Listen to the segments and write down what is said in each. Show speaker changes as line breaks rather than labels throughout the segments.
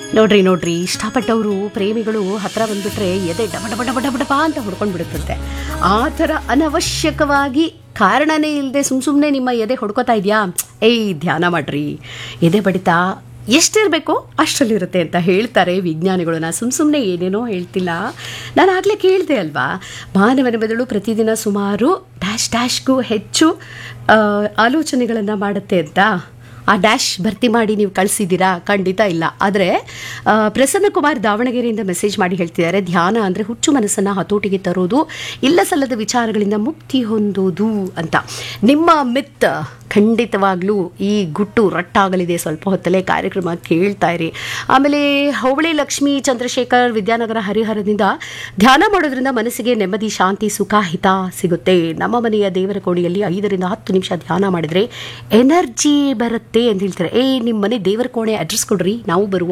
ನೋಡ್ರಿ ನೋಡ್ರಿ ಇಷ್ಟಪಟ್ಟವರು ಪ್ರೇಮಿಗಳು ಹತ್ರ ಬಂದ್ಬಿಟ್ರೆ ಎದೆ ಡಬ ಡಬ ಡಬ ಡಬ ಡಬ ಅಂತ ಹೊಡ್ಕೊಂಡು ಬಿಡುತ್ತಂತೆ ಆ ಥರ ಅನವಶ್ಯಕವಾಗಿ ಕಾರಣನೇ ಇಲ್ಲದೆ ಸುಮ್ ಸುಮ್ಮನೆ ನಿಮ್ಮ ಎದೆ ಹೊಡ್ಕೋತಾ ಇದೆಯಾ ಏಯ್ ಧ್ಯಾನ ಮಾಡ್ರಿ ಎದೆ ಬಡಿತ ಎಷ್ಟಿರಬೇಕು ಅಷ್ಟರಲ್ಲಿರುತ್ತೆ ಅಂತ ಹೇಳ್ತಾರೆ ವಿಜ್ಞಾನಿಗಳು ನಾ ಸುಮ್ಮ ಸುಮ್ಮನೆ ಏನೇನೋ ಹೇಳ್ತಿಲ್ಲ ನಾನು ಆಗಲೇ ಕೇಳಿದೆ ಅಲ್ವಾ ಮಾನವನ ಮೆದುಳು ಪ್ರತಿದಿನ ಸುಮಾರು ಡ್ಯಾಶ್ ಡ್ಯಾಶ್ಗೂ ಹೆಚ್ಚು ಆಲೋಚನೆಗಳನ್ನು ಮಾಡುತ್ತೆ ಅಂತ ಆ ಡ್ಯಾಶ್ ಭರ್ತಿ ಮಾಡಿ ನೀವು ಕಳಿಸಿದ್ದೀರಾ ಖಂಡಿತ ಇಲ್ಲ ಆದರೆ ಪ್ರಸನ್ನ ಕುಮಾರ್ ದಾವಣಗೆರೆಯಿಂದ ಮೆಸೇಜ್ ಮಾಡಿ ಹೇಳ್ತಿದ್ದಾರೆ ಧ್ಯಾನ ಅಂದರೆ ಹುಚ್ಚು ಮನಸ್ಸನ್ನು ಹತೋಟಿಗೆ ತರೋದು ಇಲ್ಲ ಸಲ್ಲದ ವಿಚಾರಗಳಿಂದ ಮುಕ್ತಿ ಹೊಂದೋದು ಅಂತ ನಿಮ್ಮ ಮಿತ್ ಖಂಡಿತವಾಗ್ಲೂ ಈ ಗುಟ್ಟು ರಟ್ಟಾಗಲಿದೆ ಸ್ವಲ್ಪ ಹೊತ್ತಲ್ಲೇ ಕಾರ್ಯಕ್ರಮ ಕೇಳ್ತಾ ಇರಿ ಆಮೇಲೆ ಹೋಬಳಿ ಲಕ್ಷ್ಮೀ ಚಂದ್ರಶೇಖರ್ ವಿದ್ಯಾನಗರ ಹರಿಹರದಿಂದ ಧ್ಯಾನ ಮಾಡೋದ್ರಿಂದ ಮನಸ್ಸಿಗೆ ನೆಮ್ಮದಿ ಶಾಂತಿ ಸುಖ ಹಿತ ಸಿಗುತ್ತೆ ನಮ್ಮ ಮನೆಯ ದೇವರ ಕೋಣೆಯಲ್ಲಿ ಐದರಿಂದ ಹತ್ತು ನಿಮಿಷ ಧ್ಯಾನ ಮಾಡಿದರೆ ಎನರ್ಜಿ ಬರುತ್ತೆ ಅಂತ ಹೇಳ್ತಾರೆ ಏ ನಿಮ್ಮ ಮನೆ ದೇವರ ಕೋಣೆ ಅಡ್ರೆಸ್ ಕೊಡ್ರಿ ನಾವು ಬರುವ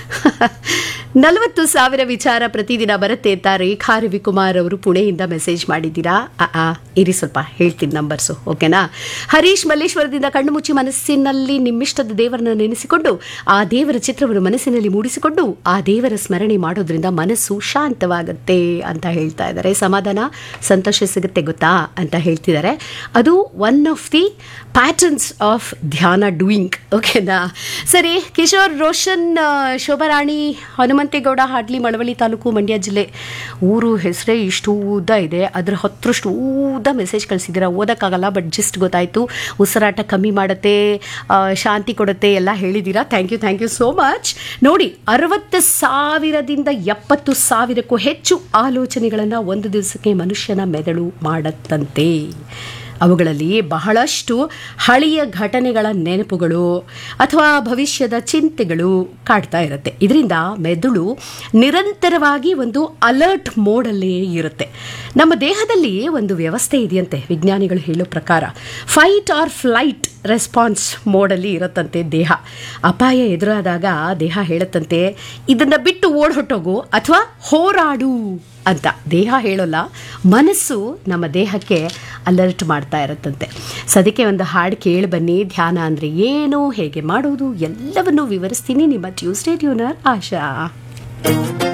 ನಲವತ್ತು ಸಾವಿರ ವಿಚಾರ ಪ್ರತಿದಿನ ಬರುತ್ತೆ ಅಂತ ರೇಖಾ ರವಿಕುಮಾರ್ ಅವರು ಪುಣೆಯಿಂದ ಮೆಸೇಜ್ ಮಾಡಿದ್ದೀರಾ ಆ ಆ, ಇರಿ ಸ್ವಲ್ಪ ಹೇಳ್ತೀನಿ ನಂಬರ್ಸು ಓಕೆನಾ ಹರೀಶ್ ಮಲ್ಲೇಶ್ವರದಿಂದ ಕಣ್ಣು ಮುಚ್ಚಿ ಮನಸ್ಸಿನಲ್ಲಿ ನಿಮ್ಮಿಷ್ಟದ ದೇವರನ್ನ ನೆನೆಸಿಕೊಂಡು ಆ ದೇವರ ಚಿತ್ರವನ್ನು ಮನಸ್ಸಿನಲ್ಲಿ ಮೂಡಿಸಿಕೊಂಡು ಆ ದೇವರ ಸ್ಮರಣೆ ಮಾಡೋದ್ರಿಂದ ಮನಸ್ಸು ಶಾಂತವಾಗುತ್ತೆ ಅಂತ ಹೇಳ್ತಾ ಇದ್ದಾರೆ ಸಮಾಧಾನ ಸಂತೋಷ ಸಿಗುತ್ತೆ ಗೊತ್ತಾ ಅಂತ ಹೇಳ್ತಿದ್ದಾರೆ ಅದು one of the patterns of dhyana doing ಓಕೆನಾ ಸರಿ ಕಿಶೋರ್ ರೋಷನ್ ಆ, ಶೋಭಾರಾಣಿ ಹನುಮಂತೇಗೌಡ ಹಾಡ್ಲಿ ಮಳವಳ್ಳಿ ತಾಲೂಕು ಮಂಡ್ಯ ಜಿಲ್ಲೆ ಊರು ಹೆಸರೇ ಇಷ್ಟು ಉದ್ದ ಇದೆ ಅದರ ಹತ್ರಷ್ಟು ಉದ್ದ ಮೆಸೇಜ್ ಕಳಿಸಿದ್ದೀರಾ ಓದಕ್ಕಾಗಲ್ಲ ಬಟ್ ಜಸ್ಟ್ ಗೊತ್ತಾಯಿತು ಉಸಿರಾಟ ಕಮ್ಮಿ ಮಾಡುತ್ತೆ ಆ, ಶಾಂತಿ ಕೊಡುತ್ತೆ ಎಲ್ಲ ಹೇಳಿದ್ದೀರಾ thank you thank you so much ನೋಡಿ ಅರವತ್ತು ಸಾವಿರದಿಂದ ಎಪ್ಪತ್ತು ಸಾವಿರಕ್ಕೂ ಹೆಚ್ಚು ಆಲೋಚನೆಗಳನ್ನು ಒಂದು ದಿವಸಕ್ಕೆ ಮನುಷ್ಯನ ಮೆದುಳು ಮಾಡತ್ತಂತೆ ಅವುಗಳಲ್ಲಿ ಬಹಳಷ್ಟು ಹಳೆಯ ಘಟನೆಗಳ ನೆನಪುಗಳು ಅಥವಾ ಭವಿಷ್ಯದ ಚಿಂತೆಗಳು ಕಾಡ್ತಾ ಇರುತ್ತೆ ಇದರಿಂದ ಮೆದುಳು ನಿರಂತರವಾಗಿ ಒಂದು ಅಲರ್ಟ್ ಮೋಡಲ್ಲೇ ಇರುತ್ತೆ ನಮ್ಮ ದೇಹದಲ್ಲಿ ಒಂದು ವ್ಯವಸ್ಥೆ ಇದೆಯಂತೆ ವಿಜ್ಞಾನಿಗಳು ಹೇಳೋ ಪ್ರಕಾರ ಫೈಟ್ ಆರ್ ಫ್ಲೈಟ್ ರೆಸ್ಪಾನ್ಸ್ ಮೋಡಲ್ಲಿ ಇರುತ್ತಂತೆ ದೇಹ ಅಪಾಯ ಎದುರಾದಾಗ ದೇಹ ಹೇಳುತ್ತಂತೆ ಇದನ್ನು ಬಿಟ್ಟು ಓಡ್ ಹೊಟ್ಟೋಗು ಅಥವಾ ಹೋರಾಡು ಅಂತ ದೇಹ ಹೇಳೋಲ್ಲ ಮನಸ್ಸು ನಮ್ಮ ದೇಹಕ್ಕೆ ಅಲರ್ಟ್ ಮಾಡ್ತಾ ಇರುತ್ತಂತೆ ಸದ್ಯಕ್ಕೆ ಒಂದು ಹಾಡು ಕೇಳಿ ಬನ್ನಿ ಧ್ಯಾನ ಅಂದರೆ ಏನು ಹೇಗೆ ಮಾಡೋದು ಎಲ್ಲವನ್ನೂ ವಿವರಿಸ್ತೀನಿ ನಿಮ್ಮ ಟ್ಯೂಸ್ಡೇ ಟ್ಯೂನರ್ ಆಶಾ